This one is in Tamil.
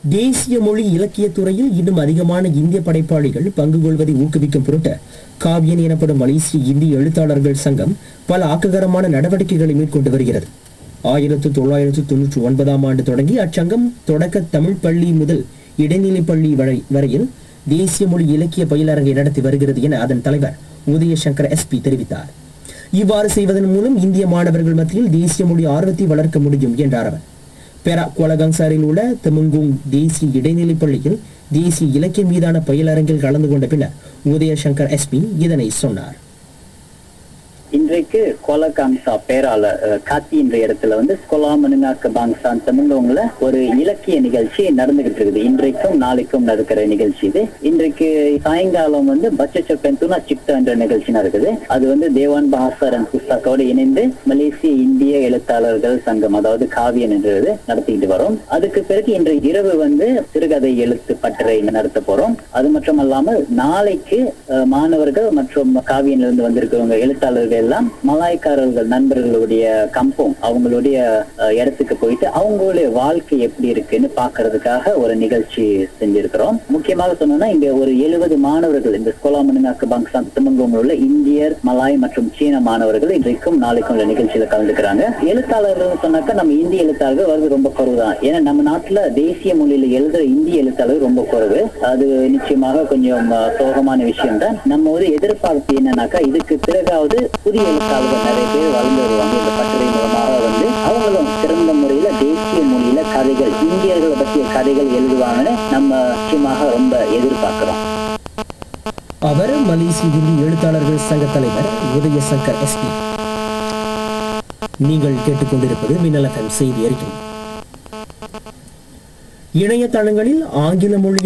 தேசிய மொழி இலக்கியத் துறையில் இன்னும் அதிகமான இந்திய படைப்பாளிகள் பங்கு கொள்வதை ஊக்குவிக்கும் பொருட்டு காவியன் எனப்படும் மலேசிய இந்திய எழுத்தாளர்கள் சங்கம் பல ஆக்ககரமான நடவடிக்கைகளை மேற்கொண்டு வருகிறது ஆயிரத்து தொள்ளாயிரத்து தொன்னூற்றி ஒன்பதாம் ஆண்டு தொடங்கி அச்சங்கம் தொடக்க தமிழ் பள்ளி முதல் இடைநிலைப் பள்ளி வரை வரையில் தேசிய மொழி இலக்கிய பயிலரங்கை நடத்தி வருகிறது என அதன் தலைவர் உதயசங்கர் எஸ்பி தெரிவித்தார் இவ்வாறு செய்வதன் மூலம் இந்திய மாணவர்கள் மத்தியில் தேசிய மொழி ஆர்வத்தை வளர்க்க முடியும் என்றார் அவர் பெரா கோலகங்சாரில் உள்ள தெமுங்குங் தேசிய இடைநிலைப் பள்ளியில் தேசிய இலக்கியம் மீதான பயிலரங்கில் கலந்து கொண்ட பின்னர் உதயசங்கர் எஸ்பி இதனை சொன்னார் இன்றைக்கு கோலகாம்சா பேரால அஹ், காத்தி என்ற இடத்துல வந்து ஸ்கொலாமனுங்காக்க பாங்சான் தமிழவங்கள ஒரு இலக்கிய நிகழ்ச்சி நடந்துகிட்டு இருக்குது இன்றைக்கும் நாளைக்கும் நடக்கிற நிகழ்ச்சி இது இன்றைக்கு சாயங்காலம் வந்து பச்சச்ச பெந்துனா சிப்டா என்ற நிகழ்ச்சி நடக்குது அது வந்து தேவான் பஹாசரன் புஸ்தகோடு இணைந்து மலேசிய இந்திய எழுத்தாளர்கள் சங்கம் அதாவது காவியன் என்றது நடத்திக்கிட்டு வரோம் அதுக்கு பிறகு இன்று இரவு வந்து சிறுகதை எழுத்து பட்டறை நடத்த போறோம் அது மட்டும் அல்லாமல் நாளைக்கு அஹ், மாணவர்கள் மற்றும் காவியனிலிருந்து வந்திருக்கிறவங்க எழுத்தாளர்கள் எல்லாம் மலாய்க்காரர்கள் நண்பர்களுடைய கம்பம் அவங்களுடைய அஹ், இடத்துக்கு போயிட்டு அவங்களுடைய வாழ்க்கை எப்படி இருக்குன்னு பாக்குறதுக்காக ஒரு நிகழ்ச்சி செஞ்சிருக்கிறோம் முக்கியமாக சொன்னோம்னா இங்க ஒரு எழுபது மாணவர்கள் இந்த ஸ்கோலாமனுங்காக்கு பங்சான் திருமங்கலம் உள்ள இந்தியர் மலாய் மற்றும் சீன மாணவர்கள் இன்றைக்கும் நாளைக்கும் உள்ள நிகழ்ச்சியில கலந்துக்கிறாங்க எழுத்தாளர்கள் சொன்னாக்கா நம்ம இந்திய எழுத்தாளர்கள் வருது ரொம்ப குறைவு தான் ஏன்னா நம்ம நாட்டுல தேசிய மொழியில எழுதுற இந்திய எழுத்தாளர்கள் ரொம்ப குறைவு அது நிச்சயமாக கொஞ்சம் அஹ், சோகமான விஷயம் தான் நம்ம ஒரு எதிர்பார்ப்பு என்னன்னாக்கா இதுக்கு பிறகாவது புதிய எழுத்தாளர்கள் நிறைய பேர் வளர்ந்து வருவாங்க இந்த பட்டறை மூலமாக வந்து அவங்களும் சிறந்த முறையில தேசிய மொழியில கதைகள் இந்தியர்களை பற்றிய கதைகள் எழுதுவாங்கன்னு நம்ம நிச்சயமாக ரொம்ப எதிர்பார்க்கிறோம் அவர் மலேசிய இந்திய எழுத்தாளர்கள் சங்க தலைவர் உதயசங்கர் எஸ்பி நீங்கள் கேட்டுக்கொண்டிருப்பது மின்னல் எஃப்எம் செய்தி அறிக்கை இணையதளங்களில் ஆங்கில மொழி